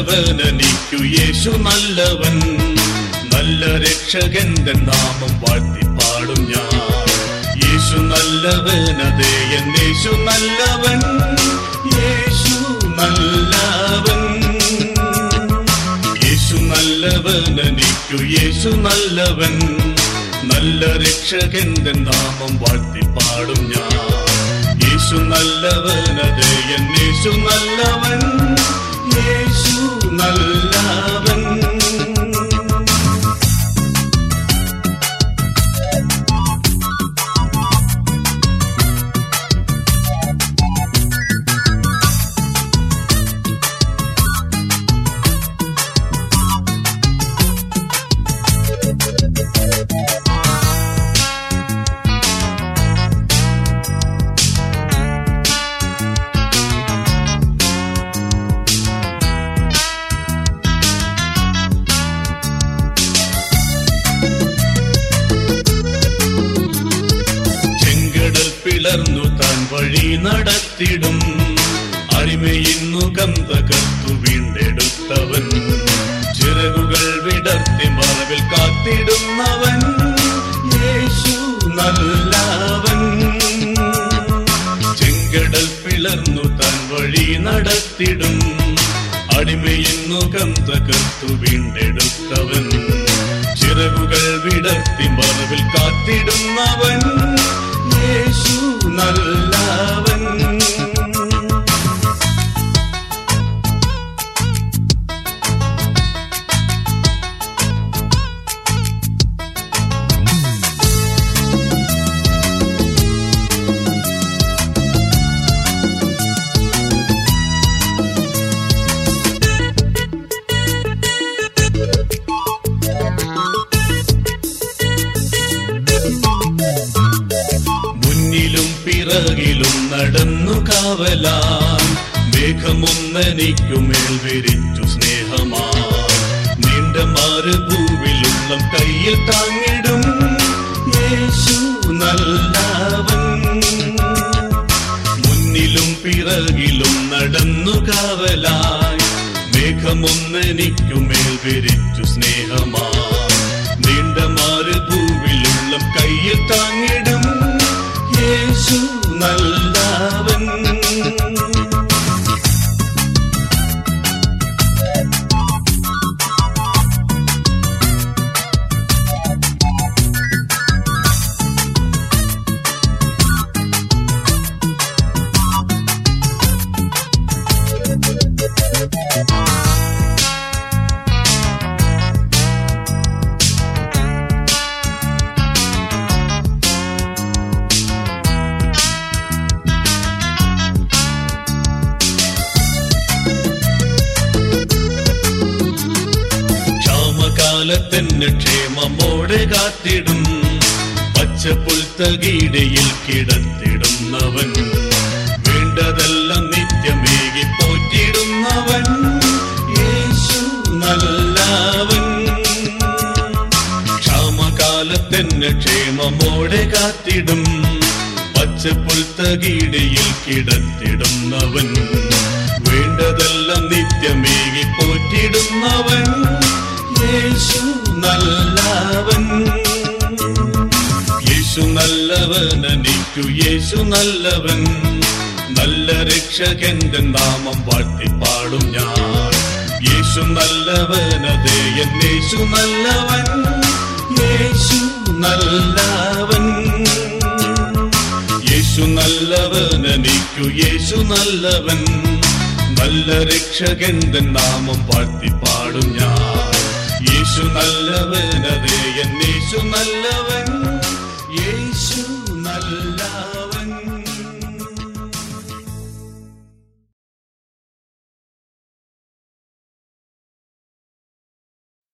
നല്ലവൻ എനിക്കു യേശു നല്ലവൻ നല്ല രക്ഷകന്റെ നാമം വാഴ്ത്തി പാടും ഞാൻ യേശു നല്ലവൻ അതേ എൻ യേശു നല്ലവൻ യേശു നല്ലവൻ യേശു നല്ലവൻ എനിക്കു യേശു നല്ലവൻ നല്ല രക്ഷകന്റെ നാമം വാഴ്ത്തി പാടും ഞാൻ യേശു നല്ലവൻ അതേ എൻ യേശു നല്ലവൻ യേശു നല്ലവൻ ചെങ്കടൽ പിളർന്നു താൻ വഴി നടത്തിടും അടിമയിന്നു മുഖം തകർത്തു വീണ്ടെടുത്തവൻ ചിറകുകൾ വിടർത്തി മറവിൽ കാത്തിടുന്നവൻ യേശു നല്ലവൻ ചെങ്കടൽ പിളർന്നു താൻ വഴി നടത്തിടും അടിമയിന്നു മുഖം തകർത്തു വീണ്ടെടുത്തവൻ ചിറകുകൾ വിടർത്തി മറവിൽ കാത്തിടുന്നവൻ യേശു നല്ലവൻ മുന്നിലും പിറകിലും നടന്നു കാവലാൻ മേഘമൊന്നെനിക്കുമേൽ വിരിച്ചു സ്നേഹമാ നീണ്ട മാറുഭൂവിലുള്ള കയ്യിൽ താങ്ങിടും യേശു നല്ലവൻ മുന്നിലും പിറകിലും നടന്നു കാവലായി മേഘമൊന്നെനിക്കുമേൽ വിരിച്ചു സ്നേഹമാ നീണ്ട മാറുഭൂവിലുള്ള കയ്യിൽ താങ്ങിടും യേശു നല്ലവൻ ക്ഷാമകാലത്തെന്നെ ക്ഷേമമോടെ കാത്തിടും പച്ച പുൽത്തകീടയിൽ കിടത്തിടുന്നവൻ വേണ്ടതെല്ലാം നിത്യമേകി പോറ്റിടുന്നവൻ യേശു നല്ലവൻ ക്ഷാമകാലത്തെന്നെ ക്ഷേമമോടെ കാത്തിടും പച്ച പുൽത്തകീടയിൽ കിടത്തിടുന്നവൻ വേണ്ടതെല്ലാം നിത്യമേകി പോറ്റിടുന്നവൻ യേശു നല്ലവൻ യേശു നല്ലവൻ എനിക്കു യേശു നല്ലവൻ നല്ല രക്ഷകന്റെ നാമം വാഴ്ത്തി പാടും ഞാൻ യേശു നല്ലവൻ അതേ എൻ യേശു നല്ലവൻ യേശു നല്ലവൻ യേശു നല്ലവൻ എനിക്കു യേശു നല്ലവൻ നല്ല രക്ഷകന്റെ നാമം വാഴ്ത്തി പാടും ഞാൻ യേശു നല്ലവൻ അതേ എൻ യേശു നല്ലവൻ യേശു